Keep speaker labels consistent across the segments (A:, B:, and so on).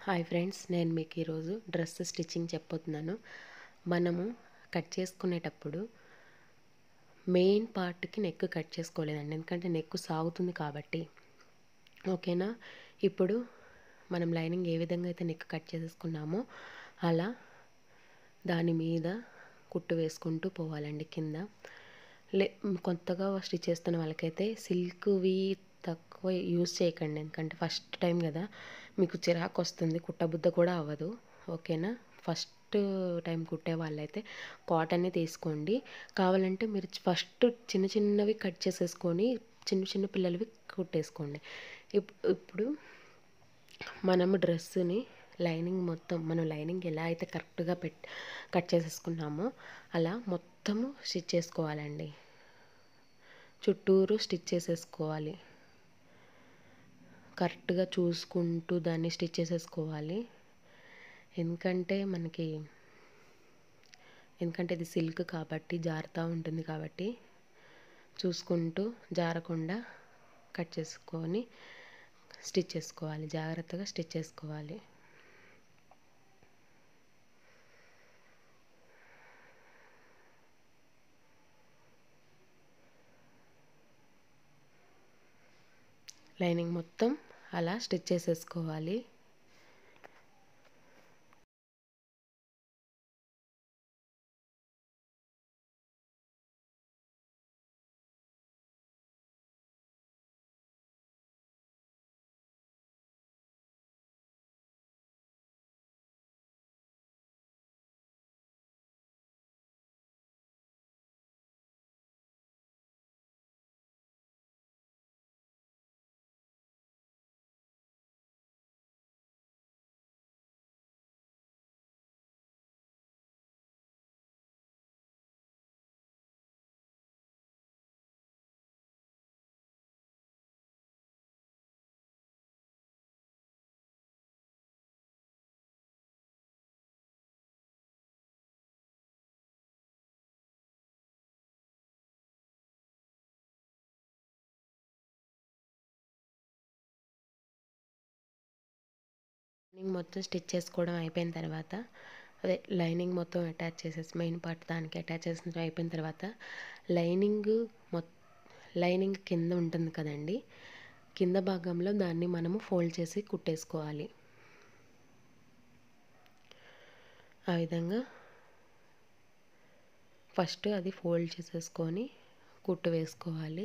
A: hi friends నేను మీకు ఈరోజు డ్రెస్ స్టిచ్చింగ్ చెప్పబోతున్నాను మనము కట్ చేసుకునేటప్పుడు మెయిన్ పార్ట్కి నెక్ కట్ చేసుకోలేదండి ఎందుకంటే నెక్ సాగుతుంది కాబట్టి ఓకేనా ఇప్పుడు మనం లైనింగ్ ఏ విధంగా అయితే నెక్ కట్ చేసేసుకున్నామో అలా దాని మీద కుట్టు వేసుకుంటూ పోవాలండి కింద లే కొత్తగా స్టిచ్ చేస్తున్న వాళ్ళకైతే సిల్క్వి తక్కువ యూజ్ చేయకండి ఎందుకంటే ఫస్ట్ టైం కదా మీకు చిరాకు వస్తుంది కుట్టబుద్ద కూడా అవ్వదు ఓకేనా ఫస్ట్ టైం కుట్టే వాళ్ళైతే కాటన్ని తీసుకోండి కావాలంటే మీరు ఫస్ట్ చిన్న చిన్నవి కట్ చేసేసుకొని చిన్న చిన్న పిల్లలవి కుట్టేసుకోండి ఇప్పుడు మనము డ్రెస్సుని లైనింగ్ మొత్తం మనం లైనింగ్ ఎలా అయితే కరెక్ట్గా పెట్ కట్ చేసేసుకున్నామో అలా మొత్తము స్టిచ్ చేసుకోవాలండి చుట్టూరు స్టిచ్ చేసేసుకోవాలి కరెక్ట్గా చూసుకుంటూ దాన్ని స్టిచ్ చేసేసుకోవాలి ఎందుకంటే మనకి ఎందుకంటే ఇది సిల్క్ కాబట్టి జారుతూ ఉంటుంది కాబట్టి చూసుకుంటూ జారకుండా కట్ చేసుకొని స్టిచ్ చేసుకోవాలి జాగ్రత్తగా స్టిచ్ చేసుకోవాలి లైనింగ్ మొత్తం అలా స్టిచ్ చేసేసుకోవాలి లైనింగ్ మొత్తం స్టిచ్ చేసుకోవడం అయిపోయిన తర్వాత అదే లైనింగ్ మొత్తం అటాచ్ చేసేసి మెయిన్ పార్ట్ దానికి అటాచ్ చేసిన అయిపోయిన తర్వాత లైనింగ్ మొ లైనింగ్ కింద ఉంటుంది కదండి కింద భాగంలో దాన్ని మనము ఫోల్డ్ చేసి కుట్టేసుకోవాలి ఆ విధంగా ఫస్ట్ అది ఫోల్డ్ చేసేసుకొని కుట్టు వేసుకోవాలి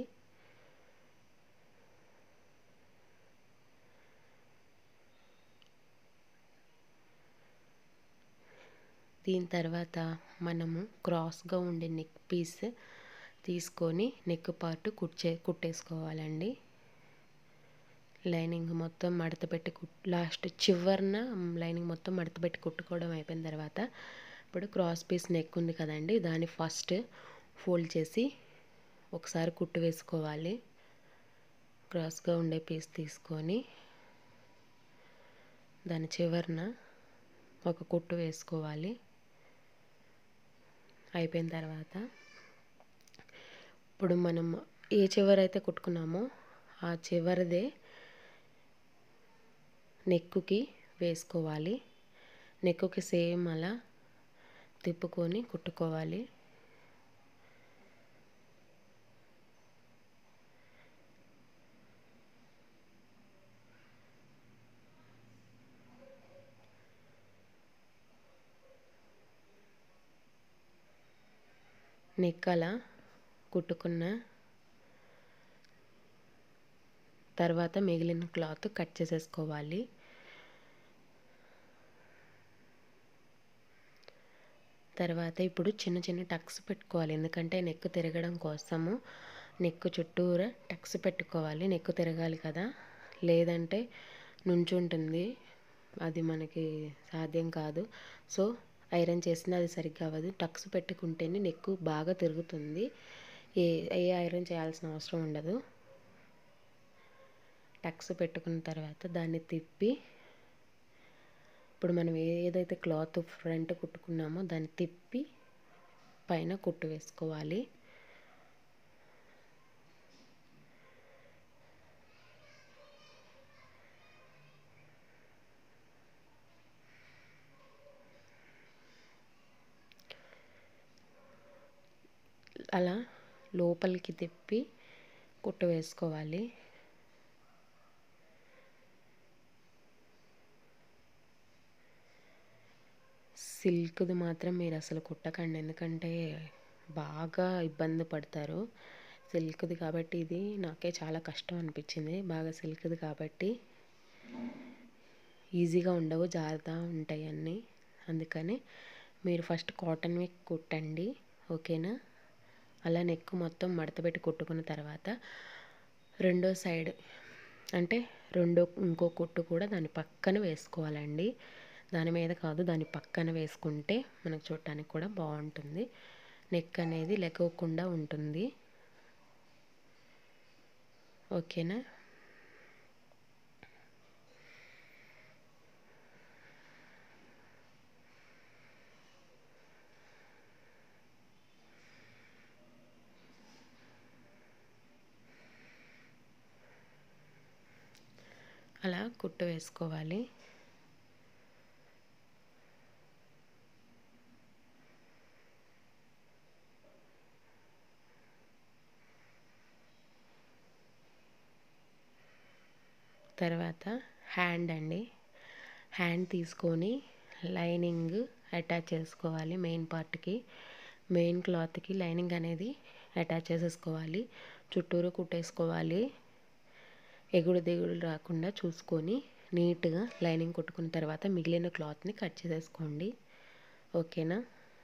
A: దీని తర్వాత మనము క్రాస్గా ఉండే నెక్ పీస్ తీసుకొని నెక్ పార్ట్ కుట్చే కుట్టేసుకోవాలండి లైనింగ్ మొత్తం మడత పెట్టి కుట్ లాస్ట్ చివరిన లైనింగ్ మొత్తం మడత పెట్టి కుట్టుకోవడం అయిపోయిన తర్వాత ఇప్పుడు క్రాస్ పీస్ నెక్ ఉంది కదండి దాన్ని ఫస్ట్ ఫోల్డ్ చేసి ఒకసారి కుట్టు వేసుకోవాలి క్రాస్గా ఉండే పీస్ తీసుకొని దాని చివరిన ఒక కుట్టు వేసుకోవాలి అయిపోయిన తర్వాత ఇప్పుడు మనం ఏ చివరైతే కుట్టుకున్నామో ఆ చివరిదే నెక్కుకి వేసుకోవాలి నెక్కుకి సేమ్ అలా తిప్పుకొని కుట్టుకోవాలి నెక్ అలా కుట్టుకున్న తర్వాత మిగిలిన క్లాత్ కట్ చేసేసుకోవాలి తర్వాత ఇప్పుడు చిన్న చిన్న టక్స్ పెట్టుకోవాలి ఎందుకంటే నెక్ తిరగడం కోసము నెక్ చుట్టూరా టక్స్ పెట్టుకోవాలి నెక్ తిరగాలి కదా లేదంటే నుంచుంటుంది అది మనకి సాధ్యం కాదు సో ఐరన్ చేసినా అది సరిగ్గా అవ్వదు టక్స్ పెట్టుకుంటేనే నెక్ బాగా తిరుగుతుంది ఏ ఏ ఐరన్ చేయాల్సిన అవసరం ఉండదు టక్స్ పెట్టుకున్న తర్వాత దాన్ని తిప్పి ఇప్పుడు మనం ఏదైతే క్లాత్ ఫ్రంట్ కుట్టుకున్నామో దాన్ని తిప్పి పైన కుట్టు వేసుకోవాలి అలా లోపలికి తిప్పి కుట్టు వేసుకోవాలి సిల్క్ది మాత్రం మీరు అసలు కుట్టకండి ఎందుకంటే బాగా ఇబ్బంది పడతారు సిల్క్ది కాబట్టి ఇది నాకే చాలా కష్టం అనిపించింది బాగా సిల్క్ది కాబట్టి ఈజీగా ఉండవు జారుతూ ఉంటాయి అన్నీ అందుకని మీరు ఫస్ట్ కాటన్వి కుట్టండి ఓకేనా అలా నెక్ మొత్తం మడతపెట్టి కుట్టుకున్న తర్వాత రెండో సైడ్ అంటే రెండో ఇంకో కుట్టు కూడా దాని పక్కన వేసుకోవాలండి దాని మీద కాదు దాని పక్కన వేసుకుంటే మనకు చూడటానికి కూడా బాగుంటుంది నెక్ అనేది లెగవకుండా ఉంటుంది ఓకేనా అలా కుట్టు వేసుకోవాలి తర్వాత హ్యాండ్ అండి హ్యాండ్ తీసుకొని లైనింగ్ అటాచ్ చేసుకోవాలి మెయిన్ పార్ట్కి మెయిన్ క్లాత్కి లైనింగ్ అనేది అటాచ్ చేసేసుకోవాలి చుట్టూరు కుట్టేసుకోవాలి ఎగుడు దిగుడు రాకుండా చూసుకొని నీట్గా లైనింగ్ కుట్టుకున్న తర్వాత మిగిలిన క్లాత్ని కట్ చేసేసుకోండి ఓకేనా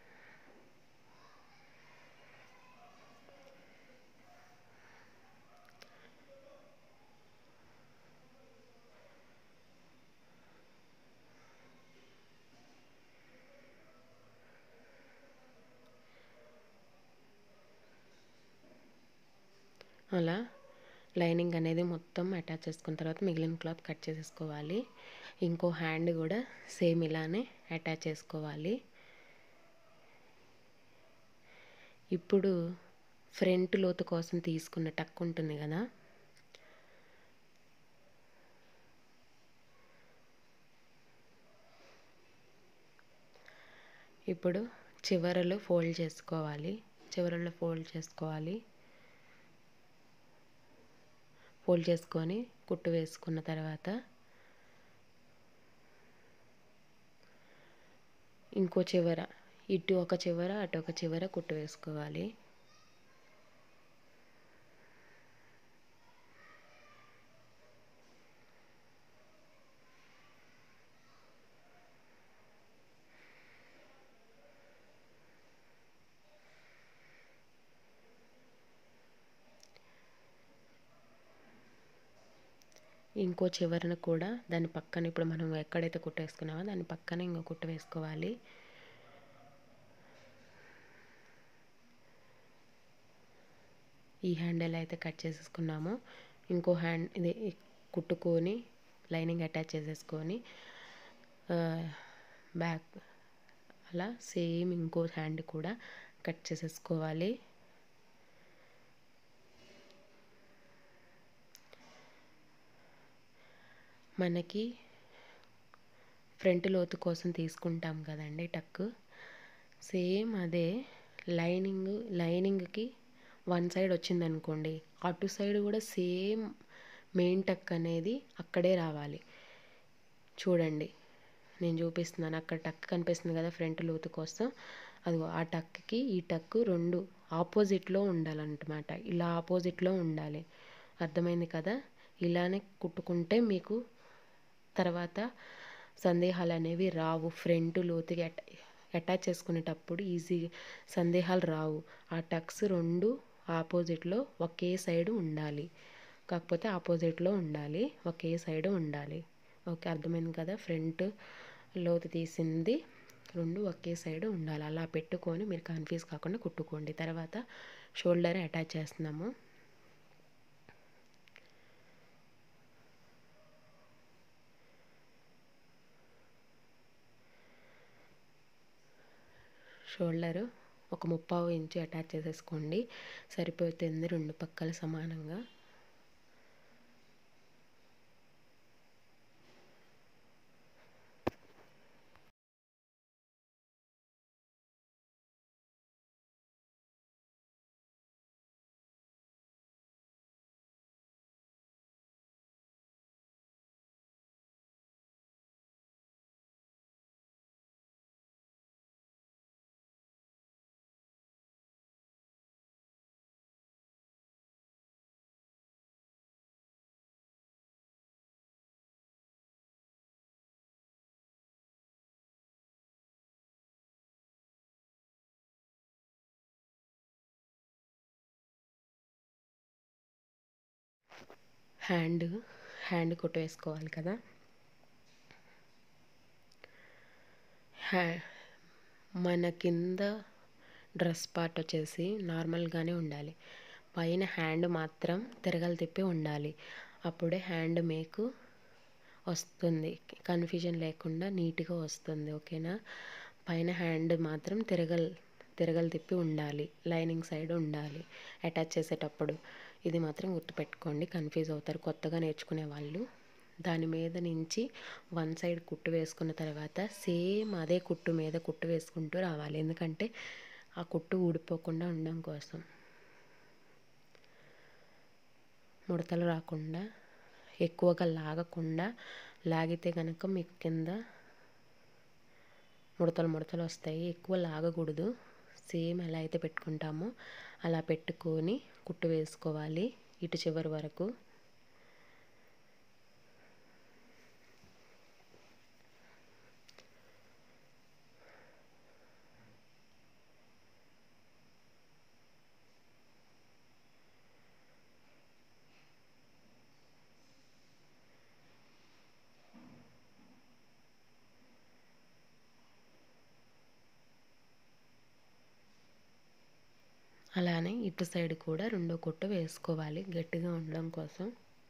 A: అలా లైనింగ్ అనేది మొత్తం అటాచ్ చేసుకున్న తర్వాత మిగిలిన క్లాత్ కట్ చేసేసుకోవాలి ఇంకో హ్యాండ్ కూడా సేమ్ ఇలానే అటాచ్ చేసుకోవాలి ఇప్పుడు ఫ్రంట్ లోతు కోసం తీసుకున్న టక్ ఉంటుంది కదా ఇప్పుడు చివరలు ఫోల్డ్ చేసుకోవాలి చివరలో ఫోల్డ్ చేసుకోవాలి ఫోల్డ్ చేసుకొని కుట్టు వేసుకున్న తర్వాత ఇంకో చివర ఇటు ఒక చివర అటు ఒక చివర కుట్టు వేసుకోవాలి ఇంకో చివరన కూడా దాని పక్కన ఇప్పుడు మనం ఎక్కడైతే కుట్టేసుకున్నామో దాని పక్కన ఇంకో కుట్టు వేసుకోవాలి ఈ హ్యాండ్ ఎలా అయితే కట్ చేసేసుకున్నామో ఇంకో హ్యాండ్ ఇది కుట్టుకొని లైనింగ్ అటాచ్ చేసేసుకొని బ్యాక్ అలా సేమ్ ఇంకో హ్యాండ్ కూడా కట్ చేసేసుకోవాలి మనకి ఫ్రంట్ లోతు కోసం తీసుకుంటాం కదండి టక్ సేమ్ అదే లైనింగ్ లైనింగ్కి వన్ సైడ్ వచ్చిందనుకోండి అటు సైడ్ కూడా సేమ్ మెయిన్ టక్ అనేది అక్కడే రావాలి చూడండి నేను చూపిస్తున్నాను అక్కడ టక్ కనిపిస్తుంది కదా ఫ్రంట్ లోతు కోసం అదిగో ఆ టక్కి ఈ టక్ రెండు ఆపోజిట్లో ఉండాలన్నమాట ఇలా ఆపోజిట్లో ఉండాలి అర్థమైంది కదా ఇలానే కుట్టుకుంటే మీకు తర్వాత సందేహాలు అనేవి రావు ఫ్రంట్ లోతుగా అటాచ్ చేసుకునేటప్పుడు ఈజీ సందేహాలు రావు ఆ టక్స్ రెండు ఆపోజిట్లో ఒకే సైడ్ ఉండాలి కాకపోతే ఆపోజిట్లో ఉండాలి ఒకే సైడ్ ఉండాలి ఓకే అర్థమైంది కదా ఫ్రంట్ లోతు తీసింది రెండు ఒకే సైడ్ ఉండాలి అలా పెట్టుకొని మీరు కన్ఫ్యూజ్ కాకుండా కుట్టుకోండి తర్వాత షోల్డర్ అటాచ్ చేస్తున్నాము షోల్డరు ఒక ముప్పావు ఇంచు అటాచ్ చేసేసుకోండి సరిపోతుంది రెండు పక్కల సమానంగా హ్యాండ్ హ్యాండ్ కుట్టు వేసుకోవాలి కదా హ్యా మన కింద డ్రెస్ పార్ట్ వచ్చేసి నార్మల్గానే ఉండాలి పైన హ్యాండ్ మాత్రం తిరగలు తిప్పి ఉండాలి అప్పుడే హ్యాండ్ మీకు వస్తుంది కన్ఫ్యూజన్ లేకుండా నీట్గా వస్తుంది ఓకేనా పైన హ్యాండ్ మాత్రం తిరగల్ తిరగలు తిప్పి ఉండాలి లైనింగ్ సైడ్ ఉండాలి అటాచ్ చేసేటప్పుడు ఇది మాత్రం గుర్తుపెట్టుకోండి కన్ఫ్యూజ్ అవుతారు కొత్తగా నేర్చుకునే వాళ్ళు దాని మీద నుంచి వన్ సైడ్ కుట్టు వేసుకున్న తర్వాత సేమ్ అదే కుట్టు మీద కుట్టు వేసుకుంటూ రావాలి ఎందుకంటే ఆ కుట్టు ఊడిపోకుండా ఉండడం కోసం ముడతలు రాకుండా ఎక్కువగా లాగకుండా లాగితే కనుక మీకు కింద ముడతలు ముడతలు వస్తాయి ఎక్కువ లాగకూడదు సేమ్ ఎలా అయితే పెట్టుకుంటామో అలా పెట్టుకొని కుట్టు వేసుకోవాలి ఇటు చివరి వరకు అలానే ఇటు సైడ్ కూడా రెండో కుట్టు వేసుకోవాలి గట్టిగా ఉండడం కోసం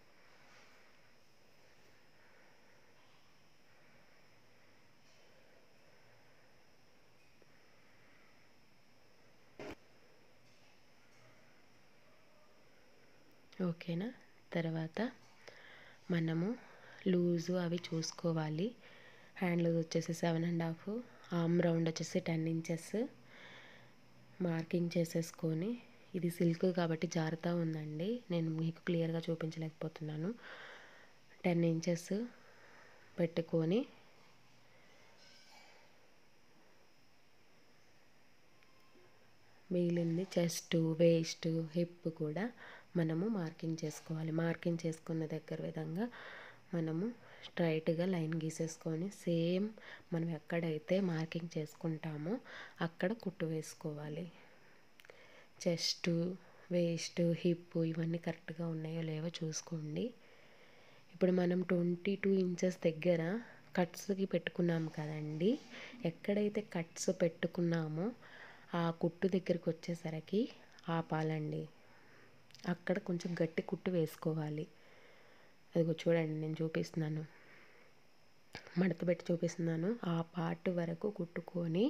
A: ఓకేనా తర్వాత మనము లూజు అవి చూసుకోవాలి హ్యాండ్ లూజ్ వచ్చేసి seven and half arm round వచ్చేసి టెన్ ఇంచెస్ మార్కింగ్ చేసేసుకొని ఇది సిల్క్ కాబట్టి జారుతూ ఉందండి నేను మీకు క్లియర్గా చూపించలేకపోతున్నాను టెన్ ఇంచెస్ పెట్టుకొని మిగిలింది చెస్ట్ వేస్ట్ హిప్ కూడా మనము మార్కింగ్ చేసుకోవాలి మార్కింగ్ చేసుకున్న దగ్గర విధంగా మనము స్ట్రైట్గా లైన్ గీసేసుకొని సేమ్ మనం ఎక్కడైతే మార్కింగ్ చేసుకుంటామో అక్కడ కుట్టు వేసుకోవాలి చెస్ట్ వేస్ట్ హిప్ ఇవన్నీ కరెక్ట్గా ఉన్నాయో లేవో చూసుకోండి ఇప్పుడు మనం ట్వంటీ టూ ఇంచెస్ దగ్గర కట్స్కి పెట్టుకున్నాం కదండి ఎక్కడైతే కట్స్ పెట్టుకున్నామో ఆ కుట్టు దగ్గరికి వచ్చేసరికి ఆపాలండి అక్కడ కొంచెం గట్టి కుట్టు వేసుకోవాలి అదిగో చూడండి నేను చూపిస్తున్నాను మడత పెట్టి చూపిస్తున్నాను ఆ పార్ట్ వరకు కుట్టుకొని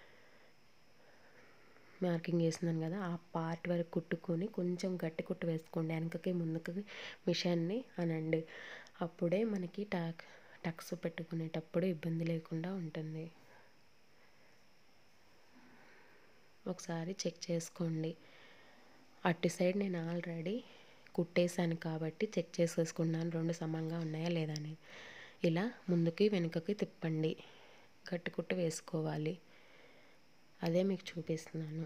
A: మార్కింగ్ చేస్తున్నాను కదా ఆ పార్ట్ వరకు కుట్టుకొని కొంచెం గట్టి కుట్టు వేసుకోండి వెనకకి ముందుకి మిషన్ని అనండి అప్పుడే మనకి టక్ టక్స్ పెట్టుకునేటప్పుడు ఇబ్బంది లేకుండా ఉంటుంది ఒకసారి చెక్ చేసుకోండి అటు సైడ్ నేను ఆల్రెడీ కుట్టేశాను కాబట్టి చెక్ చేసేసుకున్నాను రెండు సమంగా ఉన్నాయా లేదా అనేది ఇలా ముందుకి వెనుకకి తిప్పండి గట్టి కుట్టు వేసుకోవాలి అదే మీకు చూపిస్తున్నాను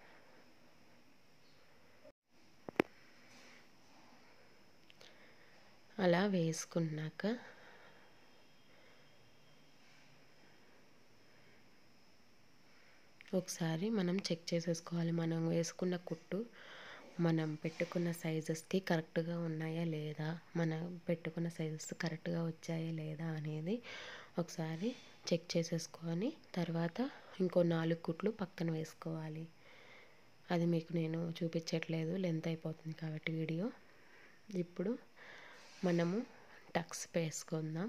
A: అలా వేసుకున్నాక ఒకసారి మనం చెక్ చేసేసుకోవాలి మనం వేసుకున్న కుట్టు మనం పెట్టుకున్న సైజెస్కి కరెక్ట్గా ఉన్నాయా లేదా మనం పెట్టుకున్న సైజెస్ కరెక్ట్గా వచ్చాయా లేదా అనేది ఒకసారి చెక్ చేసేసుకొని తర్వాత ఇంకో నాలుగు కుట్లు పక్కన వేసుకోవాలి అది మీకు నేను చూపించట్లేదు లెంత్ అయిపోతుంది కాబట్టి వీడియో ఇప్పుడు మనము టక్స్ వేసుకుందాం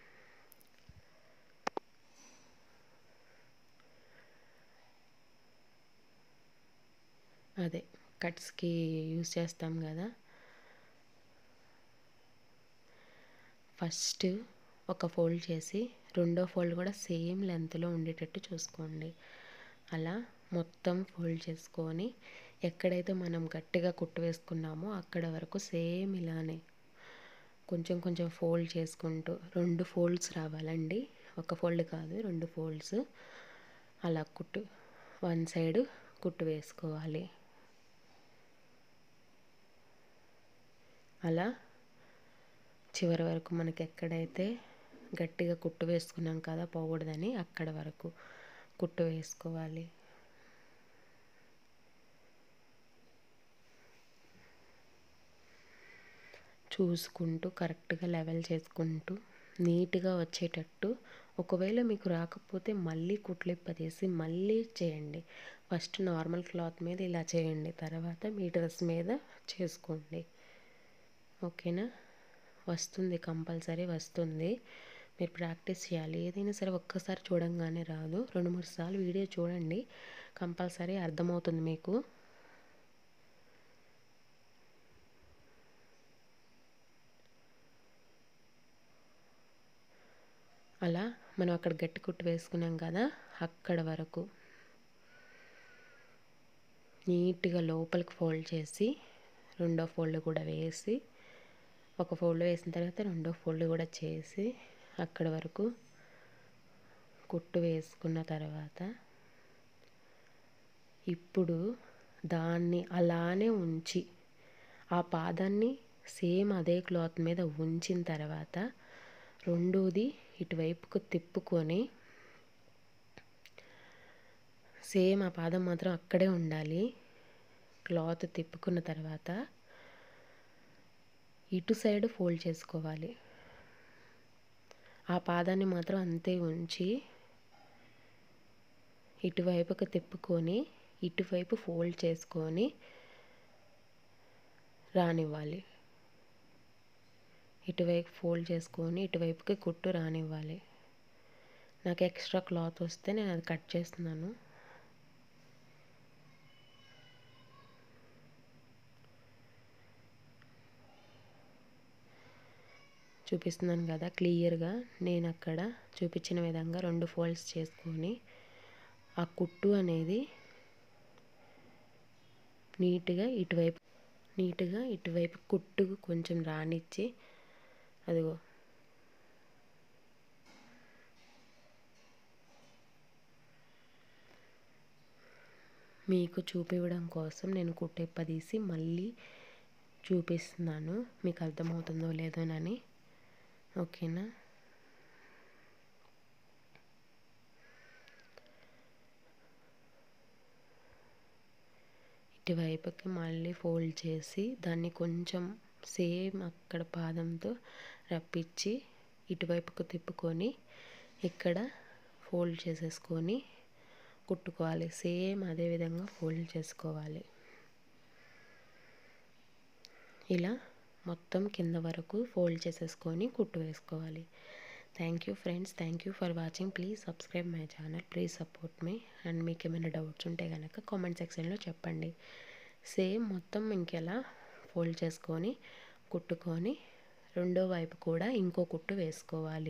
A: అదే కట్స్కి యూస్ చేస్తాం కదా ఫస్ట్ ఒక ఫోల్డ్ చేసి రెండో ఫోల్డ్ కూడా సేమ్ లెంత్లో ఉండేటట్టు చూసుకోండి అలా మొత్తం ఫోల్డ్ చేసుకొని ఎక్కడైతే మనం గట్టిగా కుట్టు వేసుకున్నామో అక్కడ వరకు సేమ్ ఇలానే కొంచెం కొంచెం ఫోల్డ్ చేసుకుంటూ రెండు ఫోల్డ్స్ రావాలండి ఒక ఫోల్డ్ కాదు రెండు ఫోల్డ్స్ అలా కుట్టు వన్ సైడ్ కుట్టు వేసుకోవాలి అలా చివరి వరకు మనకి ఎక్కడైతే గట్టిగా కుట్టు వేసుకున్నాం కదా పోకూడదని అక్కడ వరకు కుట్టు వేసుకోవాలి చూసుకుంటూ కరెక్ట్గా లెవెల్ చేసుకుంటూ నీట్గా వచ్చేటట్టు ఒకవేళ మీకు రాకపోతే మళ్ళీ కుట్లిప్పదీసి మళ్ళీ చేయండి ఫస్ట్ నార్మల్ క్లాత్ మీద ఇలా చేయండి తర్వాత మీ డ్రెస్ మీద చేసుకోండి ఓకేనా వస్తుంది కంపల్సరీ వస్తుంది మీరు ప్రాక్టీస్ చేయాలి ఏదైనా సరే ఒక్కసారి చూడంగానే రాదు రెండు మూడు సార్లు వీడియో చూడండి కంపల్సరీ అర్థమవుతుంది మీకు అలా మనం అక్కడ గట్టి కుట్టు వేసుకున్నాం కదా అక్కడ వరకు నీట్గా లోపలికి ఫోల్డ్ చేసి రెండో ఫోల్డ్ కూడా వేసి ఒక ఫోల్డ్ వేసిన తర్వాత రెండో ఫోల్డ్ కూడా చేసి అక్కడ వరకు కుట్టు వేసుకున్న తర్వాత ఇప్పుడు దాన్ని అలానే ఉంచి ఆ పాదాన్ని సేమ్ అదే క్లాత్ మీద ఉంచిన తర్వాత రెండోది ఇటువైపుకు తిప్పుకొని సేమ్ ఆ పాదం మాత్రం అక్కడే ఉండాలి క్లాత్ తిప్పుకున్న తర్వాత ఇటు సైడ్ ఫోల్డ్ చేసుకోవాలి ఆ పాదాన్ని మాత్రం అంతే ఉంచి ఇటువైపుకు తిప్పుకొని ఇటువైపు ఫోల్డ్ చేసుకొని రానివ్వాలి ఇటువైపు ఫోల్డ్ చేసుకొని ఇటువైపుకి కుట్టు రానివ్వాలి నాకు ఎక్స్ట్రా క్లాత్ వస్తే నేను అది కట్ చేస్తున్నాను చూపిస్తున్నాను కదా క్లియర్గా నేను అక్కడ చూపించిన విధంగా రెండు ఫోల్డ్స్ చేసుకొని ఆ కుట్టు అనేది నీట్గా ఇటువైపు నీట్గా ఇటువైపు కుట్టు కొంచెం రానిచ్చి అదిగో మీకు చూపివ్వడం కోసం నేను కుట్టెప్పదీసి మళ్ళీ చూపిస్తున్నాను మీకు అర్థమవుతుందో లేదోనని ఓకేనా ఇటువైపుకి మళ్ళీ ఫోల్డ్ చేసి దాన్ని కొంచెం సేమ్ అక్కడ పాదంతో రప్పించి ఇటువైపుకు తిప్పుకొని ఇక్కడ ఫోల్డ్ చేసేసుకొని కుట్టుకోవాలి సేమ్ అదే విధంగా ఫోల్డ్ చేసుకోవాలి ఇలా మొత్తం కింద వరకు ఫోల్డ్ చేసేసుకొని కుట్టు వేసుకోవాలి thank you friends thank you for watching please subscribe my channel please support me and మీకు ఏమైనా డౌట్స్ ఉంటే కనుక కామెంట్ సెక్షన్లో చెప్పండి సేమ్ మొత్తం ఇంకెలా ఫోల్డ్ చేసుకొని కుట్టుకొని రెండో వైపు కూడా ఇంకో కుట్టు వేసుకోవాలి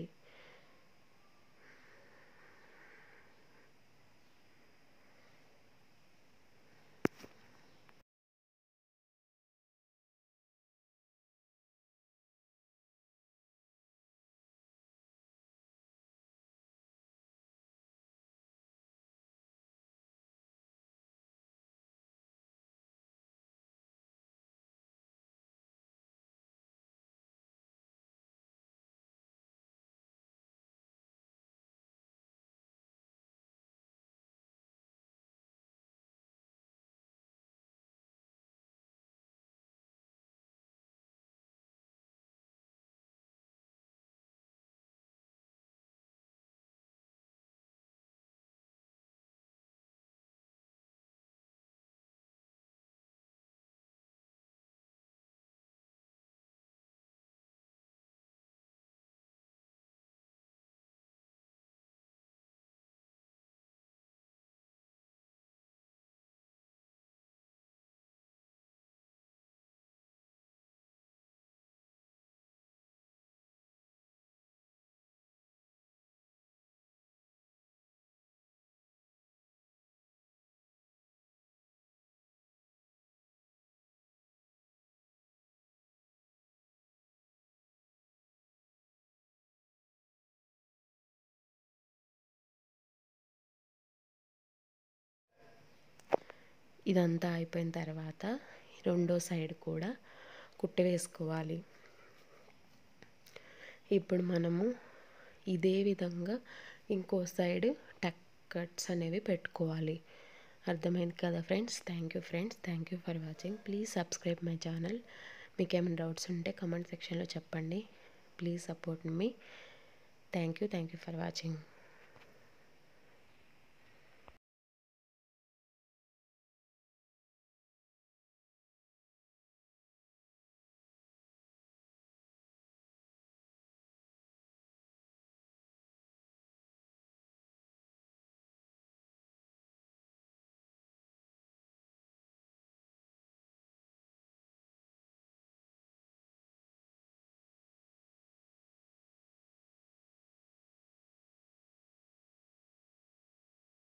A: ఇదంతా అయిపోయిన తర్వాత రెండో సైడ్ కూడా కుట్టి వేసుకోవాలి ఇప్పుడు మనము ఇదే విధంగా ఇంకో సైడ్ టక్ కట్స్ అనేవి పెట్టుకోవాలి అర్థమైంది కదా friends thank you friends thank you for watching please subscribe my channel మీకు ఏమైనా డౌట్స్ ఉంటే కమెంట్ సెక్షన్లో చెప్పండి please support me thank you thank you for watching